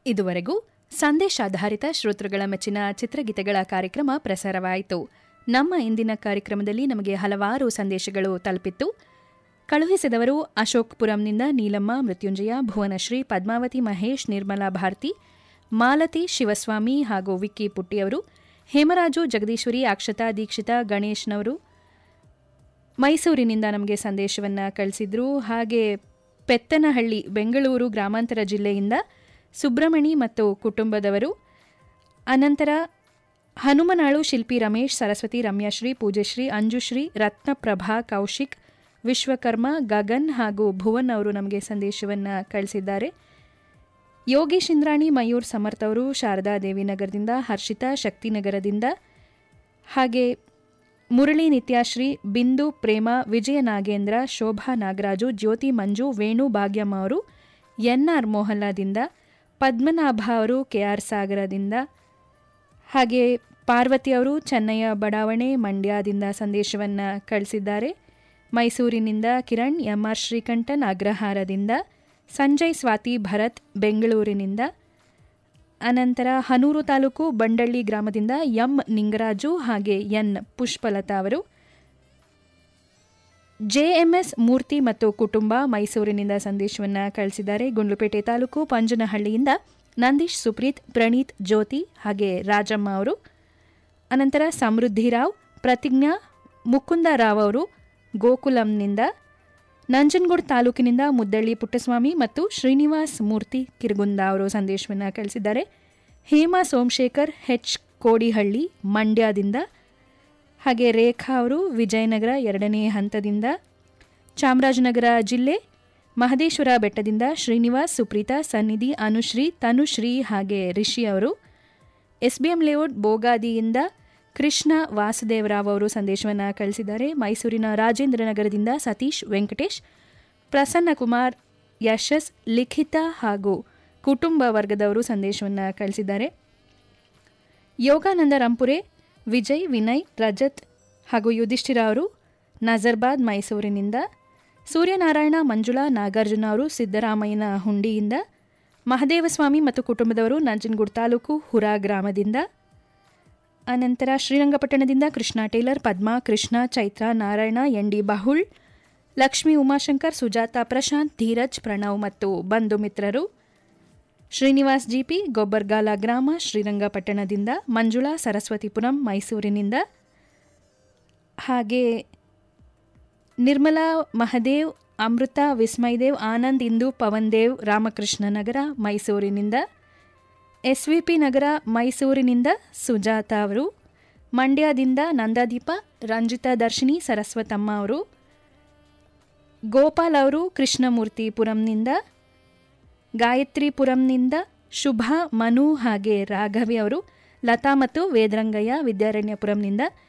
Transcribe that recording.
ಇದುವರೆಗೂ ಸಂದೇಶಾಧಾರಿತ ಶ್ರೋತೃಗಳ ಮೆಚ್ಚಿನ ಚಿತ್ರಗೀತೆಗಳ ಕಾರ್ಯಕ್ರಮ ಪ್ರಸಾರವಾಯಿತು ನಮ್ಮ ಇಂದಿನ ಕಾರ್ಯಕ್ರಮದಲ್ಲಿ ನಮಗೆ ಹಲವಾರು ಸಂದೇಶಗಳು ತಲುಪಿತ್ತು ಕಳುಹಿಸಿದವರು ಅಶೋಕ್ಪುರಂನಿಂದ ನೀಲಮ್ಮ ಮೃತ್ಯುಂಜಯ ಭುವನಶ್ರೀ ಪದ್ಮಾವತಿ ಮಹೇಶ್ ನಿರ್ಮಲಾ ಭಾರತಿ ಮಾಲತಿ ಶಿವಸ್ವಾಮಿ ಹಾಗೂ ವಿಕ್ಕಿ ಪುಟ್ಟಿಯವರು ಹೇಮರಾಜು ಜಗದೀಶ್ವರಿ ಅಕ್ಷತಾ ದೀಕ್ಷಿತಾ ಗಣೇಶ್ನವರು ಮೈಸೂರಿನಿಂದ ನಮಗೆ ಸಂದೇಶವನ್ನು ಕಳಿಸಿದ್ರು ಹಾಗೆ ಪೆತ್ತನಹಳ್ಳಿ ಬೆಂಗಳೂರು ಗ್ರಾಮಾಂತರ ಜಿಲ್ಲೆಯಿಂದ ಸುಬ್ರಮಣಿ ಮತ್ತು ಕುಟುಂಬದವರು ಅನಂತರ ಹನುಮನಾಳು ಶಿಲ್ಪಿ ರಮೇಶ್ ಸರಸ್ವತಿ ರಮ್ಯಾಶ್ರೀ ಪೂಜಶ್ರೀ ಅಂಜುಶ್ರೀ ರತ್ನಪ್ರಭಾ ಕೌಶಿಕ್ ವಿಶ್ವಕರ್ಮ ಗಗನ್ ಹಾಗೂ ಭುವನ್ ಅವರು ನಮಗೆ ಸಂದೇಶವನ್ನು ಕಳಿಸಿದ್ದಾರೆ ಯೋಗೇಶ್ ಇಂದ್ರಾಣಿ ಮಯೂರ್ ಸಮರ್ಥ್ ಅವರು ಶಾರದಾ ದೇವಿನಗರದಿಂದ ಹರ್ಷಿತಾ ಶಕ್ತಿನಗರದಿಂದ ಹಾಗೆ ಮುರಳಿ ನಿತ್ಯಾಶ್ರೀ ಬಿಂದು ಪ್ರೇಮ ವಿಜಯ ನಾಗೇಂದ್ರ ಶೋಭಾ ನಾಗರಾಜು ಜ್ಯೋತಿ ಮಂಜು ವೇಣು ಭಾಗ್ಯಮ್ಮ ಅವರು ಎನ್ಆರ್ ಮೋಹಲ್ಲಾದಿಂದ ಪದ್ಮನಾಭ ಅವರು ಕೆಆರ್ ಸಾಗರದಿಂದ ಹಾಗೆ ಪಾರ್ವತಿ ಅವರು ಚೆನ್ನಯ್ಯ ಬಡಾವಣೆ ಮಂಡ್ಯದಿಂದ ಸಂದೇಶವನ್ನು ಕಳಿಸಿದ್ದಾರೆ ಮೈಸೂರಿನಿಂದ ಕಿರಣ್ ಎಂಆರ್ ಶ್ರೀಕಂಠನ್ ಅಗ್ರಹಾರದಿಂದ ಸಂಜಯ್ ಸ್ವಾತಿ ಭರತ್ ಬೆಂಗಳೂರಿನಿಂದ ಅನಂತರ ಹನೂರು ತಾಲೂಕು ಬಂಡಳ್ಳಿ ಗ್ರಾಮದಿಂದ ಎಂ ನಿಂಗರಾಜು ಹಾಗೆ ಎನ್ ಪುಷ್ಪಲತಾ ಅವರು ಜೆಎಂಎಸ್ ಮೂರ್ತಿ ಮತ್ತು ಕುಟುಂಬ ಮೈಸೂರಿನಿಂದ ಸಂದೇಶವನ್ನು ಕಳಿಸಿದ್ದಾರೆ ಗುಂಡ್ಲುಪೇಟೆ ತಾಲೂಕು ಪಂಜನಹಳ್ಳಿಯಿಂದ ನಂದೀಶ್ ಸುಪ್ರೀತ್ ಪ್ರಣೀತ್ ಜ್ಯೋತಿ ಹಾಗೆ ರಾಜಮ್ಮ ಅವರು ಅನಂತರ ಸಮೃದ್ಧಿರಾವ್ ಪ್ರತಿಜ್ಞಾ ಮುಕುಂದರಾವ್ ಅವರು ಗೋಕುಲಂನಿಂದ ನಂಜನಗೂಡು ತಾಲೂಕಿನಿಂದ ಮುದ್ದಳ್ಳಿ ಪುಟ್ಟಸ್ವಾಮಿ ಮತ್ತು ಶ್ರೀನಿವಾಸ್ ಮೂರ್ತಿ ಕಿರ್ಗುಂದ ಅವರು ಸಂದೇಶವನ್ನು ಕಳಿಸಿದ್ದಾರೆ ಹೇಮಾ ಸೋಮಶೇಖರ್ ಹೆಚ್ ಕೋಡಿಹಳ್ಳಿ ಮಂಡ್ಯದಿಂದ ಹಾಗೆ ರೇಖಾ ಅವರು ವಿಜಯನಗರ ಎರಡನೇ ಹಂತದಿಂದ ಚಾಮರಾಜನಗರ ಜಿಲ್ಲೆ ಮಹದೇಶ್ವರ ಬೆಟ್ಟದಿಂದ ಶ್ರೀನಿವಾಸ್ ಸುಪ್ರೀತಾ ಸನ್ನಿಧಿ ಅನುಶ್ರೀ ತನುಶ್ರೀ ಹಾಗೆ ರಿಷಿ ಅವರು ಎಸ್ಬಿಎಂ ಲೇಔಟ್ ಬೋಗಾದಿಯಿಂದ ಕೃಷ್ಣ ವಾಸುದೇವರಾವ್ ಅವರು ಸಂದೇಶವನ್ನು ಕಳಿಸಿದ್ದಾರೆ ಮೈಸೂರಿನ ರಾಜೇಂದ್ರನಗರದಿಂದ ಸತೀಶ್ ವೆಂಕಟೇಶ್ ಪ್ರಸನ್ನ ಕುಮಾರ್ ಯಶಸ್ ಲಿಖಿತ ಹಾಗೂ ಕುಟುಂಬ ವರ್ಗದವರು ಸಂದೇಶವನ್ನು ಕಳಿಸಿದ್ದಾರೆ ಯೋಗಾನಂದ ರಂಪುರೆ ವಿಜಯ್ ವಿನಯ್ ರಜತ್ ಹಾಗೂ ಯುಧಿಷ್ಠಿರ ಅವರು ನಜರ್ಬಾದ್ ಮೈಸೂರಿನಿಂದ ಸೂರ್ಯನಾರಾಯಣ ಮಂಜುಳಾ ನಾಗಾರ್ಜುನ ಅವರು ಸಿದ್ದರಾಮಯ್ಯನ ಹುಂಡಿಯಿಂದ ಮಹದೇವಸ್ವಾಮಿ ಮತ್ತು ಕುಟುಂಬದವರು ನಂಜನಗೂಡು ತಾಲೂಕು ಹುರಾ ಗ್ರಾಮದಿಂದ ಅನಂತರ ಶ್ರೀರಂಗಪಟ್ಟಣದಿಂದ Krishna tailor Padma Krishna Chaitra Narayana N D Bahul Lakshmi Umashankar Sujatha Prashanth Dheeraj Pranav ಮತ್ತು ಬಂಧು ಮಿತ್ರರು ಶ್ರೀನಿವಾಸ್ ಜಿಪಿ ಗೊಬ್ಬರ್ಗಾಲ ಗ್ರಾಮ ಶ್ರೀರಂಗಪಟ್ಟಣದಿಂದ ಮಂಜುಳಾ ಸರಸ್ವತಿಪುರಂ ಮೈಸೂರಿನಿಂದ ಹಾಗೆ ನಿರ್ಮಲಾ ಮಹದೇವ್ ಅಮೃತ ವಿಸ್ಮಯದೇವ್ ಆನಂದ್ ಇಂದು ಪವನ್ ದೇವ್ ರಾಮಕೃಷ್ಣ ನಗರ ಮೈಸೂರಿನಿಂದ ಎಸ್ವಿಪಿ ನಗರ ಮೈಸೂರಿನಿಂದ ಸುಜಾತ ಅವರು ಮಂಡ್ಯದಿಂದ ನಂದಾದೀಪ ರಂಜಿತಾ ದರ್ಶಿನಿ ಸರಸ್ವತಮ್ಮ ಅವರು ಗೋಪಾಲ್ ಅವರು ಕೃಷ್ಣಮೂರ್ತಿಪುರಂನಿಂದ ಗಾಯತ್ರಿಪುರಂನಿಂದ ಶುಭ ಮನು ಹಾಗೆ ರಾಘವಿ ಅವರು ಲತಾ ಮತ್ತು ವೇದರಂಗಯ್ಯ ವಿದ್ಯಾರಣ್ಯಪುರಂನಿಂದ